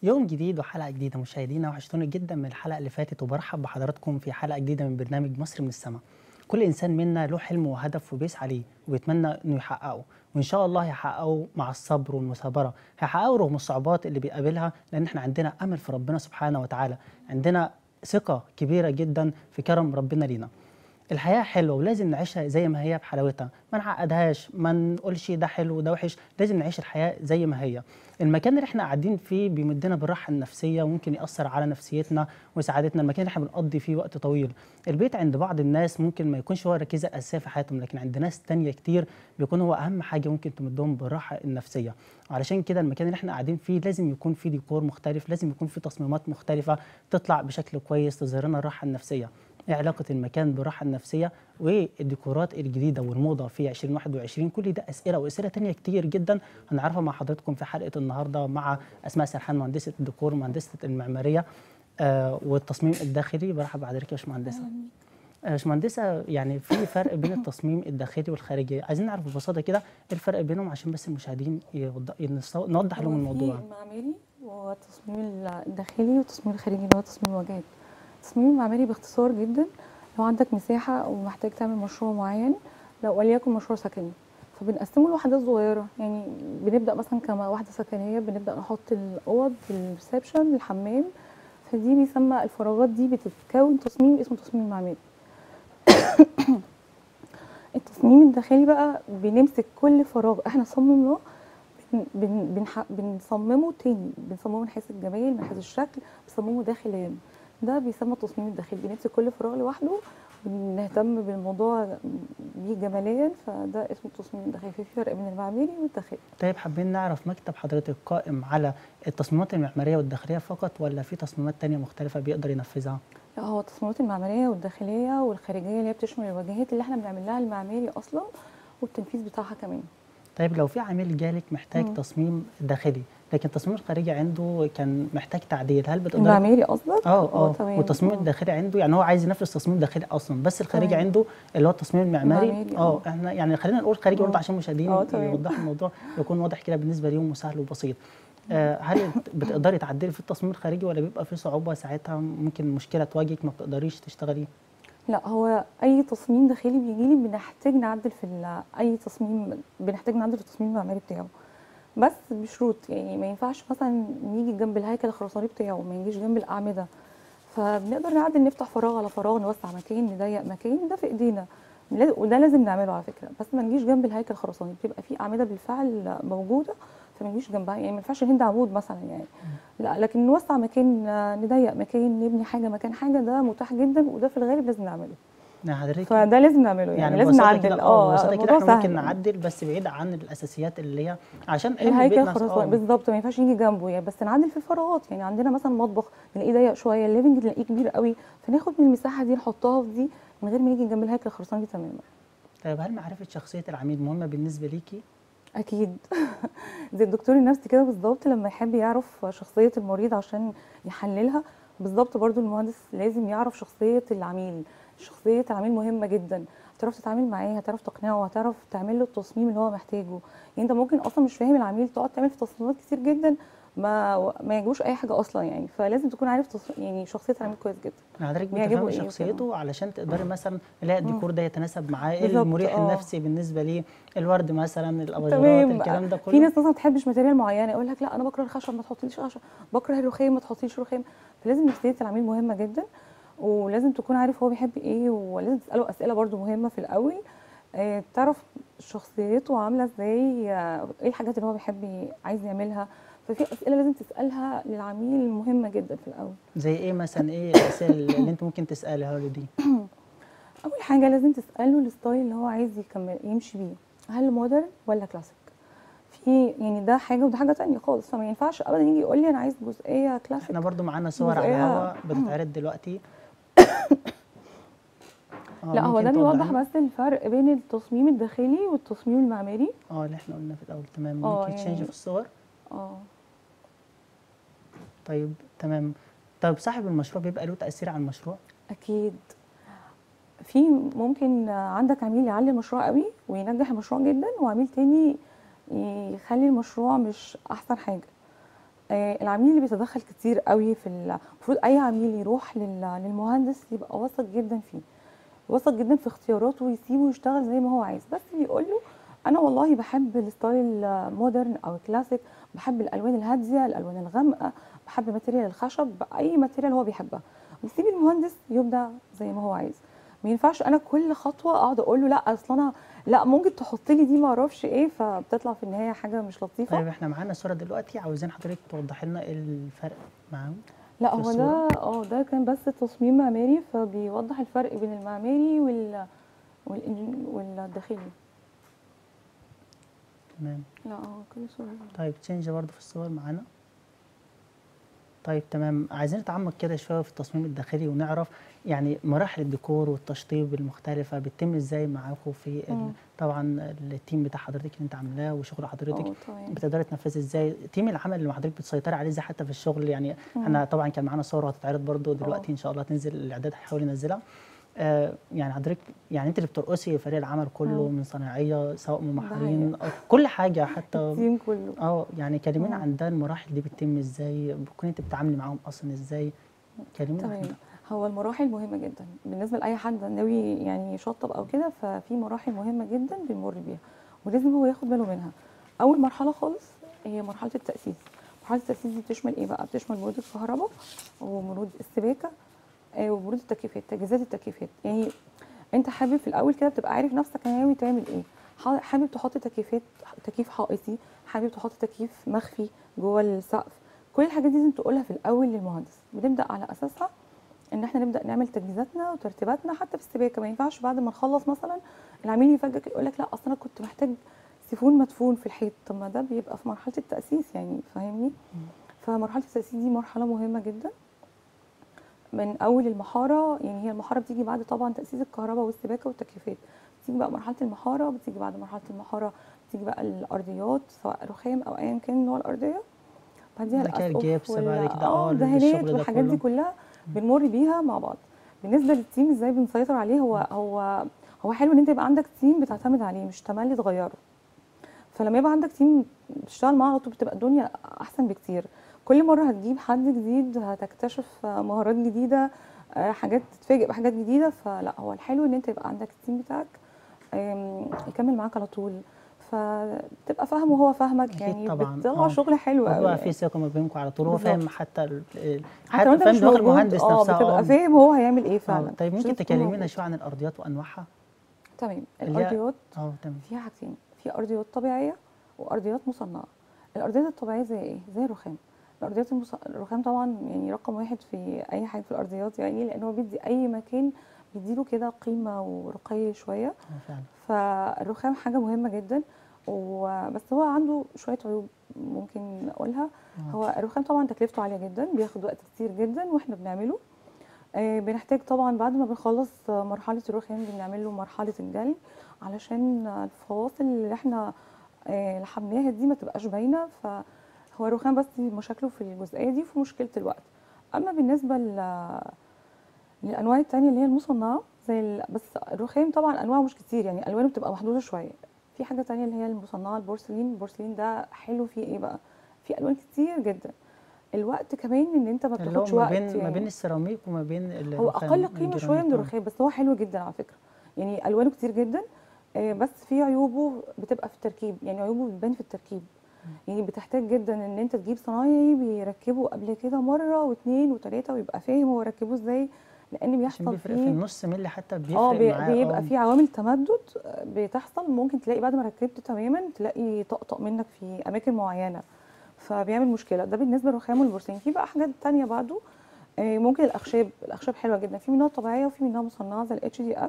يوم جديد وحلقة جديدة مشاهدينا وحشتوني جدا من الحلقة اللي فاتت وبرحب بحضراتكم في حلقة جديدة من برنامج مصر من السماء كل إنسان منا له حلم وهدف وبيسعى ليه وبيتمنى إنه يحققه وإن شاء الله هيحققه مع الصبر والمثابرة هيحققه رغم الصعوبات اللي بيقابلها لأن إحنا عندنا أمل في ربنا سبحانه وتعالى عندنا ثقة كبيرة جدا في كرم ربنا لينا الحياة حلوة ولازم نعيشها زي ما هي بحلاوتها ما نعقدهاش ما نقولش ده حلو وده وحش لازم نعيش الحياة زي ما هي المكان اللي احنا قاعدين فيه بيمدنا بالراحة النفسية وممكن يأثر على نفسيتنا وسعادتنا المكان اللي احنا بنقضي فيه وقت طويل البيت عند بعض الناس ممكن ما يكونش هو الركيزة الأساسية في حياتهم لكن عند ناس تانية كتير بيكون هو أهم حاجة ممكن تمدهم بالراحة النفسية وعلشان كده المكان اللي احنا قاعدين فيه لازم يكون فيه ديكور مختلف لازم يكون فيه تصميمات مختلفة تطلع بشكل كويس تظهر لنا الراحة النفسية ايه علاقة المكان بالراحة النفسية والديكورات الجديدة والموضة في 2021 كل ده أسئلة وأسئلة تانية كتير جدا هنعرفها مع حضراتكم في حلقة النهاردة مع أسماء سرحان مهندسة الديكور ومهندسة المعمارية آه والتصميم الداخلي برحب بحضرتك يا باشمهندسة آه، باشمهندسة يعني في فرق بين التصميم الداخلي والخارجي عايزين نعرف ببساطة كده ايه الفرق بينهم عشان بس المشاهدين يوض- ينص- نوضح لهم هو الموضوع في معماري والتصميم الداخلي والتصميم الخارجي اللي هو تصميم الواجهات التصميم المعماري باختصار جدا لو عندك مساحة ومحتاج تعمل مشروع معين لو وليكن مشروع سكني فبنقسمه لوحدات صغيرة يعني بنبدأ مثلا كواحدة سكنية بنبدأ نحط الأوض الريسبشن الحمام فدي بيسمى الفراغات دي بتتكون تصميم اسمه تصميم معماري التصميم الداخلي بقى بنمسك كل فراغ احنا صممناه بن بن بنح- بنصممه تاني بنصممه من حيث الجمال من حيث الشكل بنصممه داخليا ده بيسمى التصميم الداخلي بنمسك كل فراغ لوحده بنهتم بالموضوع بيه جماليا فده اسمه التصميم الداخلي في فرق بين المعماري والداخلي طيب حابين نعرف مكتب حضرتك قائم على التصميمات المعمارية والداخلية فقط ولا في تصميمات تانية مختلفة بيقدر ينفذها؟ لا هو التصميمات المعماريه والداخليه والخارجيه اللي هي بتشمل الواجهات اللي احنا بنعمل لها المعماري اصلا والتنفيذ بتاعها كمان طيب لو في عميل جالك محتاج مم. تصميم داخلي لكن التصميم الخارجي عنده كان محتاج تعديل هل بتقدر المعماري قصدك اه اه تمام. والتصميم آه. الداخلي عنده يعني هو عايز ينفذ تصميم داخلي اصلا بس الخارجي تمام. عنده اللي هو التصميم المعماري المعماري، اه آه. احنا يعني خلينا نقول خارجي برضه مم. عشان المشاهدين آه، تمام. يوضحوا الموضوع يكون واضح كده بالنسبه ليهم وسهل وبسيط آه هل بتقدري تعدلي في التصميم الخارجي ولا بيبقى في صعوبه ساعتها ممكن مشكله تواجهك ما بتقدريش تشتغلي لا هو اي تصميم داخلي بيجي لي بنحتاج نعدل في ال- اي تصميم بنحتاج نعدل في التصميم المعماري بتاعه بس بشروط يعني ما ينفعش مثلا نيجي جنب الهيكل الخرساني بتاعه ما يجيش جنب الاعمده فبنقدر نعدل نفتح فراغ على فراغ نوسع مكان نضيق مكان ده في ايدينا لا- وده لازم نعمله على فكره بس ما نجيش جنب الهيكل الخرساني بتبقى في اعمده بالفعل موجوده فما نجيش جنبها يعني ما ينفعش نهد عمود مثلا يعني لا لكن نوسع مكان آه، نضيق مكان نبني حاجه مكان حاجه ده متاح جدا وده في الغالب لازم نعمله يعني حضرتك فده لازم نعمله يعني, يعني لازم ببساطة نعدل كده اه ببساطه كده الموضوع احنا ممكن سهل. نعدل بس بعيد عن الاساسيات اللي هي عشان حلم الهيكل بيتنا الخرساني اه بالظبط ما ينفعش يجي جنبه يعني بس نعدل في الفراغات يعني عندنا مثلا مطبخ نلاقيه ضيق شويه الليفنج نلاقيه كبير قوي فناخد من المساحه دي نحطها في دي من غير ما يجي جنب الهيكل الخرساني تماما طيب هل معرفه شخصيه العميل مهمه بالنسبه ليكي؟ اكيد زي الدكتور النفسي كده بالظبط لما يحب يعرف شخصيه المريض عشان يحللها بالظبط برضو المهندس لازم يعرف شخصيه العميل شخصيه العميل مهمه جدا هتعرف تتعامل معاه هتعرف تقنعه هتعرف تعمل له التصميم اللي هو محتاجه يعني انت ممكن اصلا مش فاهم العميل تقعد تعمل في تصميمات كتير جدا ما ما يعجبوش اي حاجه اصلا يعني فلازم تكون عارف تص... يعني شخصيه العميل كويس جدا يعني حضرتك بيعجبه بتفهمي إيه شخصيته علشان تقدري مثلا لا الديكور ده يتناسب معاه ايه بالظبط، المريح اه. النفسي بالنسبه ليه الورد مثلا الاباجورات تمام الكلام ده كله في ناس مثلا ما بتحبش ماتيريال معينه يقول لك لا انا بكره الخشب ما تحطيليش خشب بكره الرخام ما تحطيليش رخام فلازم نفسيه العميل مهمه جدا ولازم تكون عارف هو بيحب ايه ولازم تساله اسئله برضو مهمه في الاول آه، تعرف شخصيته عامله ازاي آه، ايه الحاجات اللي هو بيحب ي- عايز يعملها ففي اسئله لازم تسالها للعميل مهمه جدا في الاول زي ايه مثلا ايه الاسئله اللي انت ممكن تسالها له دي اول حاجه لازم تساله الستايل اللي هو عايز يكمل يمشي بيه هل مودرن ولا كلاسيك في يعني ده حاجه وده حاجه تانية خالص فما ينفعش ابدا يجي يقول لي انا عايز جزئيه كلاسيك احنا برضو معانا صور على جزئية- الهواء بتتعرض دلوقتي آه، لا هو ممكن ده بيوضح توضحي؟ بس الفرق بين التصميم الداخلي والتصميم المعماري اه اللي احنا قلنا في الاول تمام اه، ممكن تشينج يعني- في الصور اه طيب تمام طيب صاحب المشروع بيبقى له تاثير على المشروع اكيد في ممكن عندك عميل يعلي المشروع قوي وينجح المشروع جدا وعميل تاني يخلي المشروع مش احسن حاجه آه، العميل اللي بيتدخل كتير قوي في ال- المفروض اي عميل يروح لل- للمهندس يبقى واثق جدا فيه واثق جدا في اختياراته ويسيبه يشتغل زي ما هو عايز بس بيقول له انا والله بحب الستايل مودرن او كلاسيك بحب الالوان الهاديه الالوان الغامقه بحب ماتيريال الخشب اي ماتيريال هو بيحبها ويسيب المهندس يبدع زي ما هو عايز ما ينفعش انا كل خطوه اقعد اقول له لا اصل انا لا ممكن تحط لي دي ما اعرفش ايه فبتطلع في النهايه حاجه مش لطيفه طيب احنا معانا صوره دلوقتي عاوزين حضرتك توضح لنا إيه الفرق معاهم لا في هو الصورة؟ ده اه ده كان بس تصميم معماري فبيوضح الفرق بين المعماري وال والإنج- والداخلي تمام لا اه كل صورة طيب تشينج برضه في الصور معانا طيب تمام عايزين نتعمق كده شويه في التصميم الداخلي ونعرف يعني مراحل الديكور والتشطيب المختلفه بتتم ازاي معاكم في ال- مم. طبعا التيم بتاع حضرتك اللي انت عاملاه وشغل حضرتك اه تمام بتقدري تنفذي ازاي تيم العمل اللي مع حضرتك بتسيطري عليه ازاي حتى في الشغل يعني مم. احنا طبعا كان معانا صور وهتتعرض برضو دلوقتي اه. ان شاء الله تنزل الاعداد هيحاول ينزلها آه يعني حضرتك يعني انت اللي بترقصي فريق العمل كله مم. من صناعيه سواء من ده محرين أو كل حاجه حتى التيم كله اه يعني كلمينا مم. عن ده المراحل دي بتتم ازاي بتكوني انت بتتعاملي معاهم اصلا ازاي كلمينا عن تمام ده هو المراحل مهمة جدا بالنسبة لأي حد ناوي يعني يشطب أو كده ففي مراحل مهمة جدا بنمر بيها ولازم هو ياخد باله منها أول مرحلة خالص هي مرحلة التأسيس مرحلة التأسيس دي بتشمل إيه بقى؟ بتشمل مرود الكهرباء ومرود السباكة آه، ومرود التكييفات تجهيزات التكييفات يعني أنت حابب في الأول كده بتبقى عارف نفسك ناوي تعمل إيه ح- حابب تحط تكييفات تكييف حائطي حابب تحط تكييف مخفي جوه السقف كل الحاجات دي لازم تقولها في الأول للمهندس بنبدأ على أساسها ان احنا نبدا نعمل تجهيزاتنا وترتيباتنا حتى في السباكه ما ينفعش بعد ما نخلص مثلا العميل يفاجئك يقول لك لا اصل انا كنت محتاج سيفون مدفون في الحيط طب ما ده بيبقى في مرحله التاسيس يعني فاهمني فمرحله التاسيس دي مرحله مهمه جدا من اول المحاره يعني هي المحاره بتيجي بعد طبعا تاسيس الكهرباء والسباكه والتكييفات بتيجي بقى مرحله المحاره بتيجي بعد مرحله المحاره بتيجي بقى الارضيات سواء رخام او ايا كان نوع الارضيه بعديها بعد كده الأسقف الجبس بعد وال- كده اه الدهانات الشغل ده والحاجات دي كله كلها بنمر بيها مع بعض بالنسبه للتيم ازاي بنسيطر عليه هو هو هو حلو ان انت يبقى عندك تيم بتعتمد عليه مش تملي تغيره فلما يبقى عندك تيم بتشتغل معاه على طول بتبقى الدنيا احسن بكتير كل مره هتجيب حد جديد هتكتشف مهارات جديده آه، حاجات تتفاجئ بحاجات جديده فلا هو الحلو ان انت يبقى عندك التيم بتاعك آم، يكمل معاك على طول فتبقى فاهمه وهو فاهمك أكيد يعني طبعاً، بتطلع آه. شغل حلو قوي وبقى في ثقه ما بينكم على طول هو بالظبط. فاهم حتى ال- ال- حتى لو انت فاهم مش دماغ موجود المهندس اه نفسها بتبقى فاهم هو هيعمل ايه آه، فعلا طيب مش ممكن لازم تكون تكلمينا موجود. شويه عن الارضيات وانواعها تمام اللي هي- الارضيات اه تمام فيها حاجتين في ارضيات طبيعيه وارضيات مصنعه الارضيات الطبيعيه زي ايه زي الرخام الارضيات المص... الرخام طبعا يعني رقم واحد في اي حاجه في الارضيات يعني لان هو بيدي اي مكان بيديله كده قيمه ورقي شويه اه فعلا فالرخام حاجه مهمه جدا وبس هو عنده شويه عيوب ممكن اقولها آه. هو الرخام طبعا تكلفته عاليه جدا بياخد وقت كتير جدا واحنا بنعمله آه، بنحتاج طبعا بعد ما بنخلص آه، مرحله الرخام بنعمل له مرحله الجلي علشان آه، الفواصل اللي احنا آه، لحمناها دي ما تبقاش باينه فهو الرخام بس مشاكله في الجزئيه دي في مشكله الوقت اما بالنسبه ل- للانواع التانية اللي هي المصنعه زي ال... بس الرخام طبعا انواعه مش كتير يعني الوانه بتبقى محدوده شويه في حاجه تانية اللي هي المصنعه البورسلين البورسلين ده حلو فيه ايه بقى في الوان كتير جدا الوقت كمان ان انت ما اللي هو بتاخدش ما وقت بين ما يعني بين السيراميك وما بين هو الرخام اقل قيمه شويه من الجرانيت. آه. الرخام بس هو حلو جدا على فكره يعني الوانه كتير جدا آه، بس في عيوبه بتبقى في التركيب يعني عيوبه بتبان في التركيب يعني بتحتاج جدا ان انت تجيب صنايعي بيركبه قبل كده مره واثنين وثلاثه ويبقى فاهم هو ركبه ازاي لان عشان بيحصل بيفرق في فيه النص ملي حتى بيفرق اه بي- معاه بيبقى آه. في عوامل تمدد آه، بتحصل ممكن تلاقي بعد ما ركبت تماما تلاقي طقطق منك في اماكن معينه فبيعمل مشكله ده بالنسبه للرخام والبورسلين في بقى حاجات تانية برضو آه، ممكن الاخشاب الاخشاب حلوه جدا في منها طبيعيه وفي منها مصنعه زي الاتش دي اف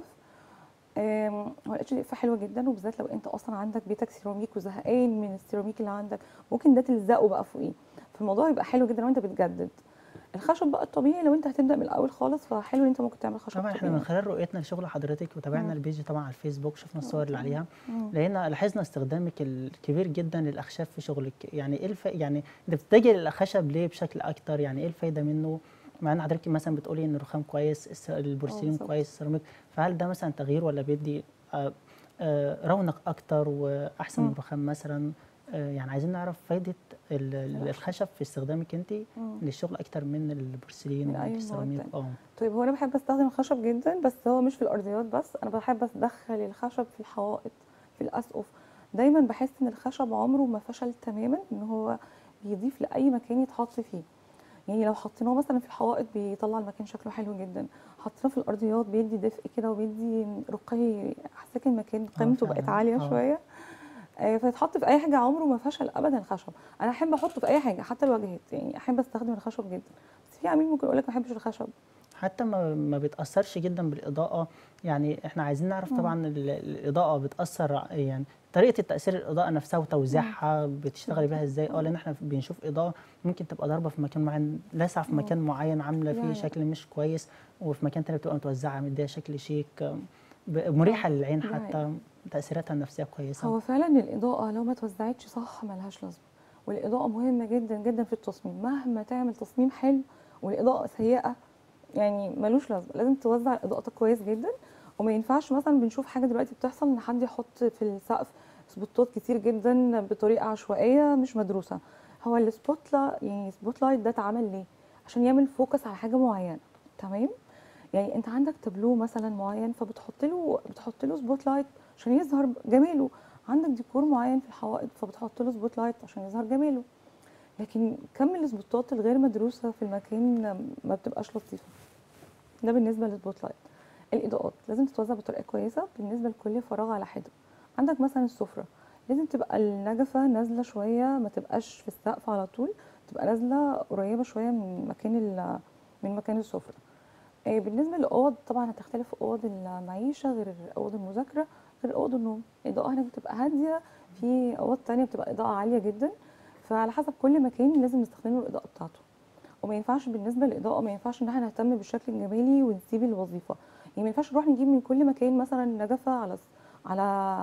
هو الاتش دي اف حلوه جدا وبالذات لو انت اصلا عندك بيتك سيراميك وزهقان من السيراميك اللي عندك ممكن ده تلزقه بقى فوقيه فالموضوع يبقى حلو جدا لو انت بتجدد الخشب بقى الطبيعي لو انت هتبدا من الاول خالص فحلو ان انت ممكن تعمل خشب طبعا احنا طبيعي من خلال رؤيتنا لشغل حضرتك وتابعنا مم. البيج طبعا على الفيسبوك شفنا الصور اللي عليها مم. لقينا لاحظنا استخدامك الكبير جدا للاخشاب في شغلك يعني ايه الف... يعني انت بتتجه للخشب ليه بشكل اكتر يعني ايه الفايده منه مع ان حضرتك مثلا بتقولي ان الرخام كويس الس- البورسلين بالظبط. كويس السيراميك فهل ده مثلا تغيير ولا بيدي آه، آه، رونق اكتر واحسن من مم. الرخام مثلا آه، يعني عايزين نعرف فايده ال- ال- الخشب في استخدامك انت مم. للشغل اكتر من البورسلين من أي مواد والسيراميك تانية. اه طيب هو انا بحب استخدم الخشب جدا بس هو مش في الارضيات بس انا بحب ادخل الخشب في الحوائط في الاسقف دايما بحس ان الخشب عمره ما فشل تماما ان هو بيضيف لاي مكان يتحط فيه يعني لو حطيناه مثلا في الحوائط بيطلع المكان شكله حلو جدا حطيناه في الارضيات بيدي دفء كده وبيدي رقي حساك المكان قيمته بقت فعلاً. عاليه آه. شويه آه، فيتحط في اي حاجه عمره ما فشل ابدا الخشب انا احب احطه في اي حاجه حتى الواجهات يعني احب استخدم الخشب جدا بس في عميل ممكن يقول لك ما بحبش الخشب حتى ما ما بتاثرش جدا بالاضاءه يعني احنا عايزين نعرف طبعا ال- الاضاءه بتاثر ع- يعني طريقه التاثير الاضاءه نفسها وتوزيعها بتشتغلي بيها ازاي اه لان احنا بنشوف اضاءه ممكن تبقى ضاربه في مكان معين لاسعه في مم. مكان معين عامله فيه يعني. شكل مش كويس وفي مكان تاني بتبقى متوزعه مديها شكل شيك ب- مريحه للعين دي حتى تاثيراتها النفسيه كويسه هو فعلا الاضاءه لو ما توزعتش صح ملهاش لازمه والاضاءه مهمه جدا جدا في التصميم مهما تعمل تصميم حلو والاضاءه سيئه يعني ملوش لازمه لازم توزع اضاءتك كويس جدا وما ينفعش مثلا بنشوف حاجه دلوقتي بتحصل ان حد يحط في السقف سبوتات كتير جدا بطريقه عشوائيه مش مدروسه هو السبوت لا يعني سبوت لايت ده اتعمل ليه عشان يعمل فوكس على حاجه معينه تمام يعني انت عندك تابلو مثلا معين فبتحط له بتحط له سبوت لايت عشان يظهر جماله عندك ديكور معين في الحوائط فبتحط له سبوت لايت عشان يظهر جماله لكن كم السبوتات الغير مدروسه في المكان ما بتبقاش لطيفه ده بالنسبه للسبوت لايت الاضاءات لازم تتوزع بطريقه كويسه بالنسبه لكل فراغ على حده عندك مثلا السفره لازم تبقى النجفه نازله شويه ما تبقاش في السقف على طول تبقى نازله قريبه شويه من مكان ال- من مكان السفره آه، بالنسبه للاوض طبعا هتختلف اوض المعيشه غير اوض المذاكره غير اوض النوم الاضاءه هناك بتبقى هاديه في اوض تانية بتبقى اضاءه عاليه جدا فعلى حسب كل مكان لازم نستخدم له الاضاءه بتاعته وما ينفعش بالنسبه للاضاءه ما ينفعش ان احنا نهتم بالشكل الجمالي ونسيب الوظيفه يعني ما ينفعش نروح نجيب من كل مكان مثلا نجفه على على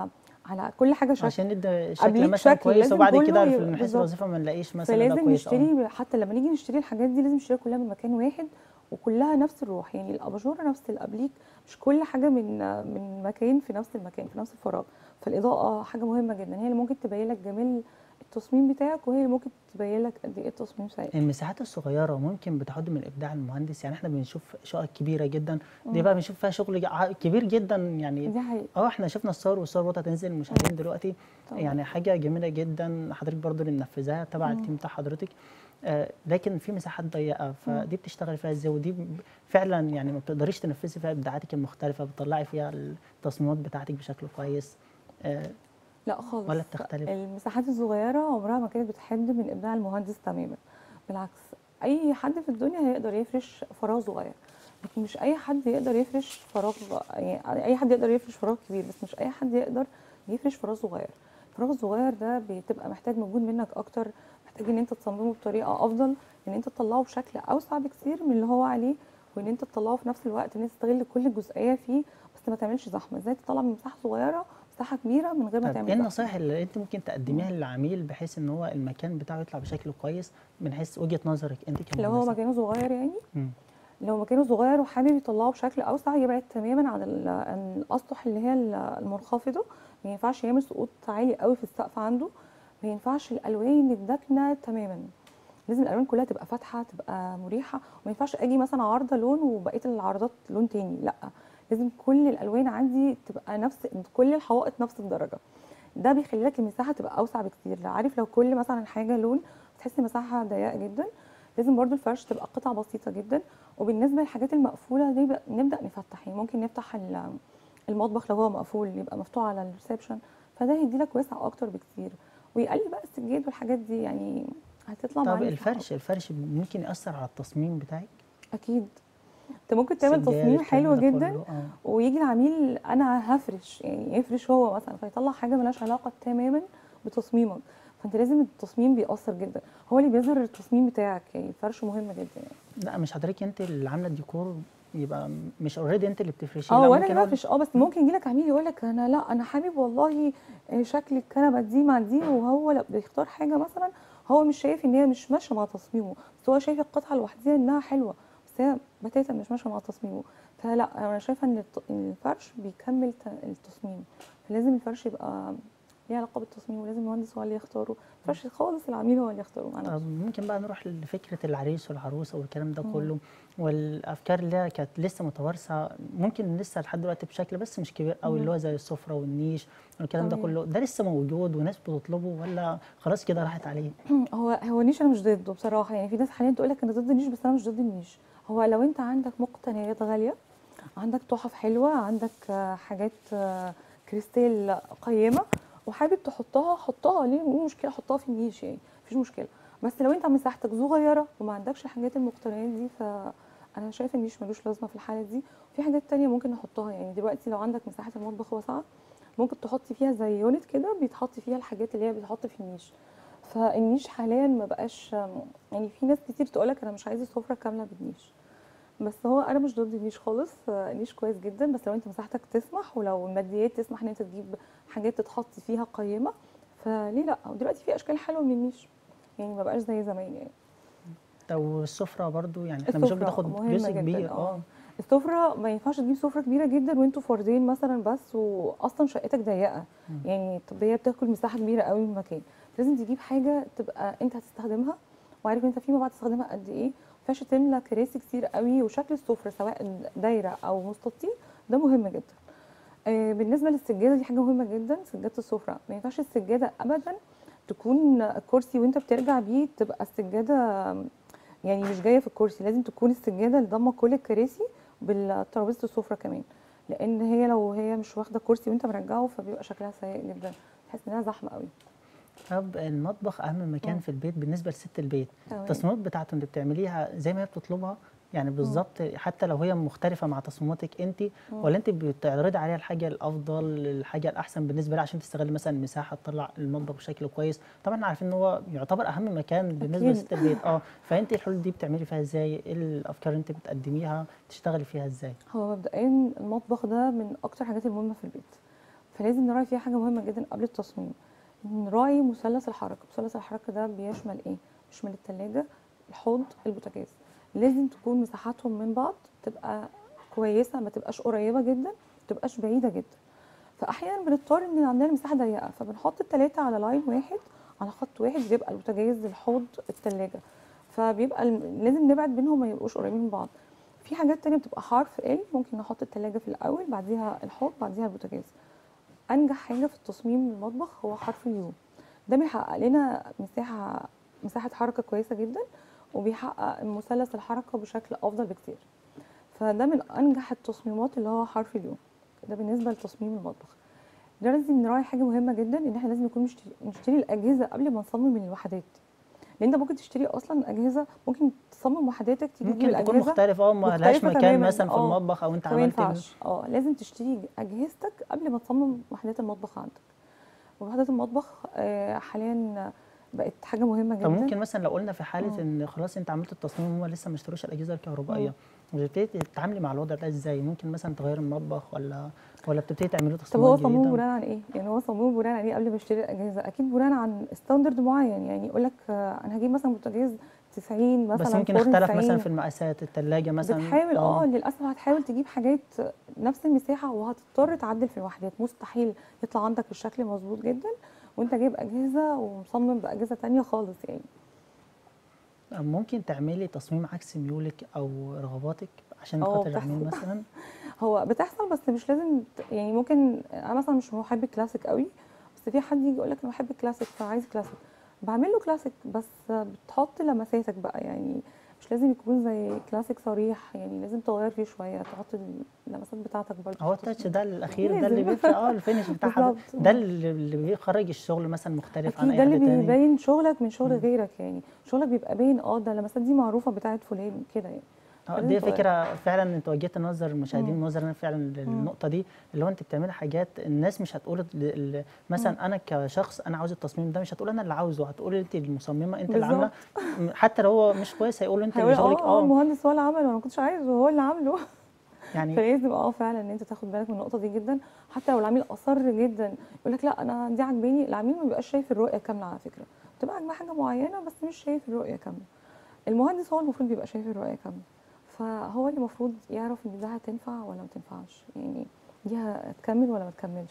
على كل حاجه شكل عشان ندي شكل قبليك مثلا شكل، كويس لازم وبعد كله كده يبقى في حيث بالظبط. الوظيفه ما نلاقيش مثلا ده فلازم كويس أوي. نشتري حتى لما نيجي نشتري الحاجات دي لازم نشتريها كلها من مكان واحد وكلها نفس الروح يعني الاباجوره نفس الابليك مش كل حاجه من من مكان في نفس المكان في نفس الفراغ فالاضاءه حاجه مهمه جدا هي اللي ممكن تبين لك جمال التصميم بتاعك وهي اللي ممكن تبين لك قد ايه التصميم سيء المساحات الصغيره ممكن بتعد من ابداع المهندس يعني احنا بنشوف شقق كبيره جدا دي مم. بقى بنشوف فيها شغل ع- كبير جدا يعني دي حقيقه اه احنا شفنا الصور والصور برضه هتنزل للمشاهدين دلوقتي طبعاً. يعني حاجه جميله جدا حضرتك برضه اللي منفذاها تبع مم. التيم بتاع حضرتك آه لكن في مساحات ضيقه فدي بتشتغل فيها ازاي ودي ب- فعلا يعني ما بتقدريش تنفذي فيها ابداعاتك المختلفه بتطلعي فيها التصميمات بتاعتك بشكل كويس آه لا خالص ولا بتختلف؟ المساحات الصغيره عمرها ما كانت بتحد من ابداع المهندس تماما بالعكس اي حد في الدنيا هيقدر يفرش فراغ صغير لكن مش اي حد يقدر يفرش فراغ يعني اي حد يقدر يفرش فراغ كبير بس مش اي حد يقدر يفرش فراغ صغير الفراغ الصغير ده بتبقى محتاج مجهود منك اكتر محتاج ان انت تصممه بطريقه افضل ان انت تطلعه بشكل اوسع بكثير من اللي هو عليه وان انت تطلعه في نفس الوقت ان انت تستغل كل جزئيه فيه بس ما تعملش زحمه ازاي تطلع من مساحه صغيره مساحه كبيره من غير ما طب تعمل ايه زحمة. النصائح اللي انت ممكن تقدميها للعميل بحيث ان هو المكان بتاعه يطلع بشكل كويس من حيث وجهه نظرك انت لو هو كمهندسه مكانه صغير يعني مم. لو مكانه صغير وحابب يطلعه بشكل اوسع يبعد تماما عن ال- عن الاسطح اللي هي ال- المنخفضه ما ينفعش يعمل سقوط عالي قوي في السقف عنده ما ينفعش الالوان الداكنه تماما لازم الالوان كلها تبقى فاتحه تبقى مريحه وما ينفعش اجي مثلا عارضه لون وبقيه العرضات لون تاني لا لازم كل الالوان عندي تبقى نفس كل الحوائط نفس الدرجه ده بيخلي لك المساحه تبقى اوسع بكتير عارف لو كل مثلا حاجه لون تحس المساحه ضيقه جدا لازم برضو الفرش تبقى قطع بسيطه جدا وبالنسبه للحاجات المقفوله دي بقى نبدا نفتح يعني ممكن نفتح ال- المطبخ لو هو مقفول يبقى مفتوح على الريسبشن فده هيدي لك وسع اكتر بكتير ويقلل بقى السجاد والحاجات دي يعني هتطلع طب معانا الفرش الفرش ممكن ياثر على التصميم بتاعك اكيد انت ممكن تعمل السجاد، تصميم الكلام حلو ده جدا كله، آه. ويجي العميل انا هفرش يعني يفرش هو مثلا فيطلع حاجه ملهاش علاقه تماما بتصميمك فانت لازم التصميم بيأثر جدا هو اللي بيظهر التصميم بتاعك يعني الفرش مهم جدا يعني لا مش حضرتك انت اللي عامله الديكور يبقى مش اوريدي انت اللي بتفرشيه اه لا وانا ممكن اللي أقول- بفرش اه بس ممكن يجي لك عميل يقول لك انا لا انا حابب والله آه، شكل الكنبه دي مع دي وهو لا بيختار حاجه مثلا هو مش شايف ان هي مش ماشيه مع تصميمه بس هو شايف القطعه لوحدها انها حلوه بس هي بتاتا مش ماشيه مع تصميمه فلا انا شايفه ان الت- الفرش بيكمل ت- التصميم فلازم الفرش يبقى ليه علاقه بالتصميم ولازم المهندس هو اللي يختاره ما ينفعش خالص العميل هو اللي يختاره معلش طب ممكن بقى نروح لفكرة العريس والعروسة والكلام ده مم. كله والأفكار اللي هي كانت لسه متوارثة ممكن لسه لحد دلوقتي بشكل بس مش كبير قوي مم. اللي هو زي السفرة والنيش والكلام ده تمام. كله ده لسه موجود وناس بتطلبه ولا خلاص كده راحت عليه؟ هو هو نيش انا مش ضده بصراحه يعني في ناس حاليا تقول لك انا ضد النيش بس انا مش ضد النيش هو لو انت عندك مقتنيات غاليه عندك تحف حلوه عندك آه، حاجات آه، كريستال قيمه وحابب تحطها حطها ليه إيه المشكله حطها في النيش يعني مفيش مشكله بس لو انت مساحتك صغيره وما عندكش الحاجات المقتنيات دي فانا شايفه النيش ملوش لازمه في الحاله دي في حاجات تانية ممكن نحطها يعني دلوقتي لو عندك مساحه المطبخ واسعه ممكن تحطي فيها زي يونت كده بيتحط فيها الحاجات اللي هي بتتحط في النيش فالنيش حاليا ما بقاش يعني في ناس كتير تقولك انا مش عايزه سفره كامله بالنيش بس هو انا مش ضد النيش خالص آه، النيش كويس جدا بس لو انت مساحتك تسمح ولو الماديات تسمح ان انت تجيب حاجات تتحط فيها قيمه فليه لا ودلوقتي في اشكال حلوه من النيش يعني ما بقاش زي زمان يعني أو السفرة برضو يعني احنا بنشوف السفرة بتاخد مهمة جزء جداً، كبير آه. اه السفره ما ينفعش تجيب سفره كبيره جدا وانتوا فردين مثلا بس واصلا شقتك ضيقه مم. يعني طب هي بتاكل مساحه كبيره قوي من المكان لازم تجيب حاجه تبقى انت هتستخدمها وعارف انت فيما بعد تستخدمها قد ايه ما ينفعش تملى كراسي كتير قوي وشكل السفره سواء دايره او مستطيل ده مهم جدا آه، بالنسبه للسجاده دي حاجه مهمه جدا سجاده السفره ما ينفعش السجاده ابدا تكون كرسي وانت بترجع بيه تبقى السجاده يعني مش جايه في الكرسي لازم تكون السجاده اللي ضامه كل الكراسي بالترابيزه السفره كمان لان هي لو هي مش واخده كرسي وانت مرجعه فبيبقى شكلها سيء جدا تحس انها زحمه قوي طب المطبخ أهم مكان مم. في البيت بالنسبة لست البيت تمام. التصميمات بتاعته اللي بتعمليها زي ما هي بتطلبها يعني بالظبط حتى لو هي مختلفة مع تصميماتك انت ولا انت بتعرضي عليها الحاجة الأفضل الحاجة الأحسن بالنسبة لها عشان تستغلي مثلا المساحة تطلع المطبخ بشكل كويس طبعا احنا عارفين ان هو يعتبر أهم مكان بالنسبة أكيد. لست البيت اه فانت الحلول دي بتعملي فيها ازاي ايه الأفكار اللي انت بتقدميها تشتغلي فيها ازاي هو مبدئيا المطبخ ده من اكتر الحاجات المهمه في البيت فلازم نراعي فيها حاجه مهمه جدا قبل التصميم نراعي مثلث الحركه مثلث الحركه ده بيشمل ايه بيشمل الثلاجه الحوض البوتاجاز لازم تكون مساحاتهم من بعض تبقى كويسه ما تبقاش قريبه جدا ما تبقاش بعيده جدا فاحيانا بنضطر ان عندنا مساحه ضيقه فبنحط الثلاثه على لاين واحد على خط واحد بيبقى البوتاجاز الحوض الثلاجه فبيبقى الم- لازم نبعد بينهم ما يبقوش قريبين من بعض في حاجات تانية بتبقى حرف ال ممكن نحط التلاجة في الأول بعديها الحوض بعديها البوتاجاز أنجح حاجة في التصميم المطبخ هو حرف اليو ده بيحقق لنا مساحة مساحة حركة كويسة جدا وبيحقق مثلث الحركة بشكل أفضل بكتير فده من أنجح التصميمات اللي هو حرف اليو ده بالنسبة لتصميم المطبخ ده لازم نراعي حاجة مهمة جدا إن احنا لازم نكون نشتري, نشتري الأجهزة قبل ما نصمم الوحدات لان انت ممكن تشتري اصلا اجهزه ممكن تصمم وحداتك تجيب ممكن تكون الاجهزه مختلفة اه ما لهاش مختلفة مكان تماماً، مثلا في آه. المطبخ او انت فما عملت ينفعش اه لازم تشتري اجهزتك قبل ما تصمم وحدات المطبخ عندك وحدات المطبخ آه، حاليا بقت حاجه مهمه جدا طب ممكن مثلا لو قلنا في حاله مم. ان خلاص انت عملت التصميم وهم لسه ما اشتروش الاجهزه الكهربائيه وبتبتدي تتعاملي مع الوضع ده ازاي ممكن مثلا تغير المطبخ ولا ولا بتبتدي تعملي طب تصميمات هو جديده صممه بناء عن ايه؟ يعني هو صممه بناء عن ايه قبل ما اشتري الاجهزه؟ اكيد بناء عن ستاندرد معين يعني يقول لك آه، انا هجيب مثلا بوتاجاز 90 مثلا بس ممكن فرن اختلف مثلا 90. في المقاسات الثلاجه مثلا بتحاول اه للاسف هتحاول تجيب حاجات نفس المساحه وهتضطر تعدل في الوحدات مستحيل يطلع عندك الشكل مظبوط جدا وانت جايب اجهزه ومصمم باجهزه تانية خالص يعني ممكن تعملي تصميم عكس ميولك او رغباتك عشان اه، خاطر العميل بتحصل. مثلا هو بتحصل بس مش لازم ت- يعني ممكن انا مثلا مش محب الكلاسيك قوي بس في حد يجي يقول لك انا بحب الكلاسيك فعايز كلاسيك بعمل له كلاسيك بس بتحط لمساتك بقى يعني مش لازم يكون زي كلاسيك صريح يعني لازم تغير فيه شويه تحط اللمسات بتاعتك برضه هو في التصميم. التاتش ده الاخير ده اللي لازم. بيفرق اه الفينش بتاعها ده- بالظبط. ده اللي اللي بيخرج الشغل مثلا مختلف عن اكيد اي ده حد اللي تاني بيبين شغلك من شغل مم. غيرك يعني شغلك بيبقى باين اه ده اللمسات دي معروفه بتاعت فلان كده يعني اه لازم دي تغير. فكره فعلا انت وجهت نظر المشاهدين مم. نظرا فعلا للنقطه دي اللي هو انت بتعملي حاجات الناس مش هتقول ال- ال- مثلا انا كشخص انا عاوز التصميم ده مش هتقول انا اللي عاوزه هتقول انت المصممه انت اللي عامله م- حتى لو هو مش كويس هيقول انت اللي هيقول شغلك اه اه اه المهندس هو اللي عمله انا ما كنتش عايزه هو اللي عامله يعني فلازم اه فعلا ان انت تاخد بالك من النقطه دي جدا حتى لو العميل اصر جدا يقول لك لا انا دي عجباني العميل ما بيبقاش شايف الرؤيه كامله على فكره بتبقى عاجباه حاجه معينه بس مش شايف الرؤيه كامله المهندس هو المفروض بيبقى شايف الرؤيه كامله فهو اللي المفروض يعرف ان ده هتنفع ولا ما تنفعش يعني دي هتكمل ولا ما تكملش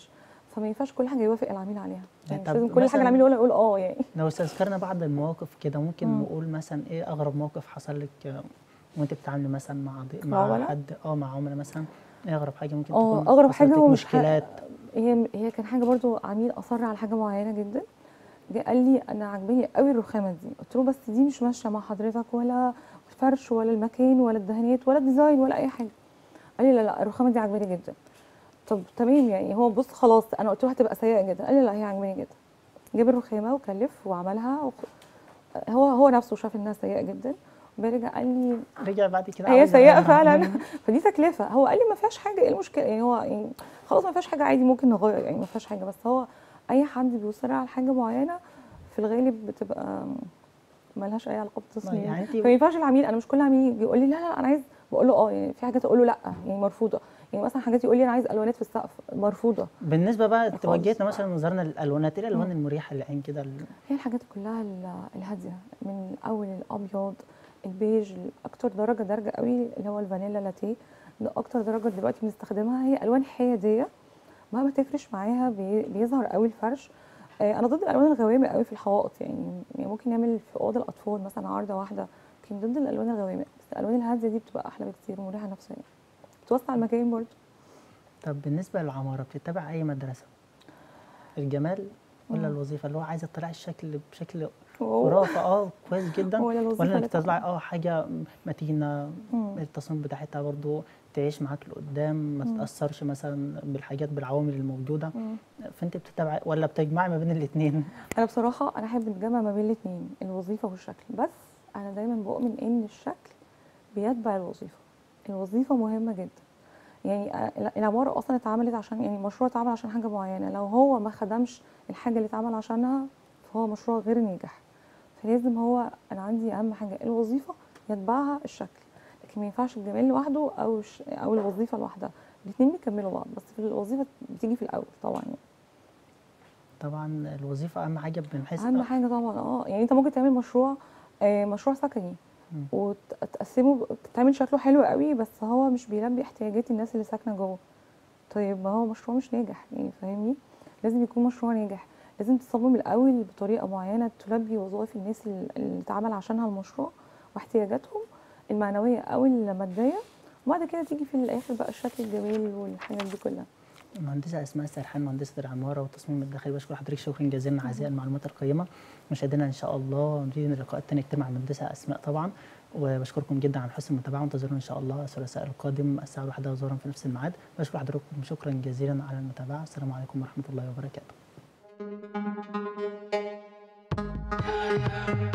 فما ينفعش كل حاجه يوافق العميل عليها يعني مش طب لازم كل حاجه مثلاً- العميل يقولها يقول اه يعني لو استذكرنا بعض المواقف كده ممكن مم. نقول مثلا ايه اغرب موقف حصل لك آه، وانت بتتعاملي مثلا مع ضي... مع مع عملاء؟ حد اه مع عملاء مثلا ايه اغرب حاجه ممكن اه تكون اغرب حصلت حاجه لك هو مش ح- مشكلات هي هي كان حاجه برضو عميل اصر على حاجه معينه جدا جه قال لي انا عاجباني قوي الرخامه دي قلت له بس دي مش ماشيه مع حضرتك ولا الفرش ولا المكان ولا الدهانات ولا الديزاين ولا اي حاجه قال لي لا لا الرخامه دي عاجباني جدا طب تمام يعني هو بص خلاص انا قلت له هتبقى سيئه جدا قال لي لا هي عاجباني جدا جاب الرخامه وكلف وعملها وق... هو هو نفسه شاف انها سيئه جدا وبرجع قال لي رجع بعد كده هي عاوز سيئه يغيرها. فعلا مم. فدي تكلفه هو قال لي ما فيهاش حاجه ايه المشكله يعني هو يعني خلاص ما فيهاش حاجه عادي ممكن نغير يعني ما فيهاش حاجه بس هو اي حد بيصر على حاجه معينه في الغالب بتبقى ملهاش اي علاقه بالتصميم يعني انت فما ينفعش العميل انا مش كل عميل يجي يقول لي لا لا انا عايز بقول له اه يعني في حاجات اقول له لا يعني مرفوضه يعني مثلا حاجات يقول لي انا عايز الوانات في السقف مرفوضه بالنسبه بقى خالص. توجهنا مثلا نظرنا للالوانات ايه الالوان مم. المريحه للعين كده ال- هي الحاجات كلها ال- الهاديه من اول الابيض البيج اكتر درجه درجه قوي اللي هو الفانيلا لاتيه ده اكتر درجه دلوقتي بنستخدمها هي الوان حياديه ما بتفرش معاها بي- بيظهر قوي الفرش آه، انا ضد الالوان الغوامق قوي في الحوائط يعني يعني ممكن نعمل في اوضه الاطفال مثلا عارضه واحده لكن ضد الالوان الغوامق بس الالوان الهاديه دي بتبقى احلى بكتير ومريحه نفسيا بتوسع المكان برضه طب بالنسبه للعماره بتتبع اي مدرسه الجمال ولا مم. الوظيفه اللي هو عايزه تطلع الشكل بشكل واو. خرافه اه كويس جدا ولا الوظيفة ولا انك اللي طبعاً. تطلعي اه حاجه متينه مم. التصميم بتاعتها برضو تعيش معاك لقدام ما مم. تتاثرش مثلا بالحاجات بالعوامل الموجوده مم. فانت بتتابعي ولا بتجمعي ما بين الاثنين انا بصراحه انا احب الجمع ما بين الاثنين الوظيفه والشكل بس انا دايما بؤمن ان الشكل بيتبع الوظيفه الوظيفه مهمه جدا يعني أ- العماره اصلا اتعملت عشان يعني مشروع اتعمل عشان حاجه معينه لو هو ما خدمش الحاجه اللي اتعمل عشانها فهو مشروع غير ناجح فلازم هو انا عندي اهم حاجه الوظيفه يتبعها الشكل لكن ما ينفعش الجمال لوحده او الش- او الوظيفه لوحدها الاثنين بيكملوا بعض بس في الوظيفه بتيجي في الاول طبعا يعني. طبعا الوظيفه اهم حاجه من حيث اهم حاجه طبعا اه يعني انت ممكن تعمل مشروع آه مشروع سكني مم. وتقسمه تعمل شكله حلو قوي بس هو مش بيلبي احتياجات الناس اللي ساكنه جوه طيب ما هو مشروع مش ناجح يعني فاهمني لازم يكون مشروع ناجح لازم تصمم الاول بطريقه معينه تلبي وظائف الناس اللي اللي اتعمل عشانها المشروع واحتياجاتهم المعنويه او الماديه وبعد كده تيجي في الاخر بقى الشكل الجميل والحاجات دي كلها مهندسة أسماء سرحان مهندسة العمارة والتصميم الداخلي بشكر حضرتك شكرا جزيلا على هذه المعلومات القيمة مشاهدينا إن شاء الله نريد اللقاءات التانية كتير مع المهندسة أسماء طبعا وبشكركم جدا على حسن المتابعة وانتظرونا إن شاء الله الثلاثاء القادم الساعة الواحدة ظهرا في نفس الميعاد بشكر حضراتكم شكرا جزيلا على المتابعة السلام عليكم ورحمة الله وبركاته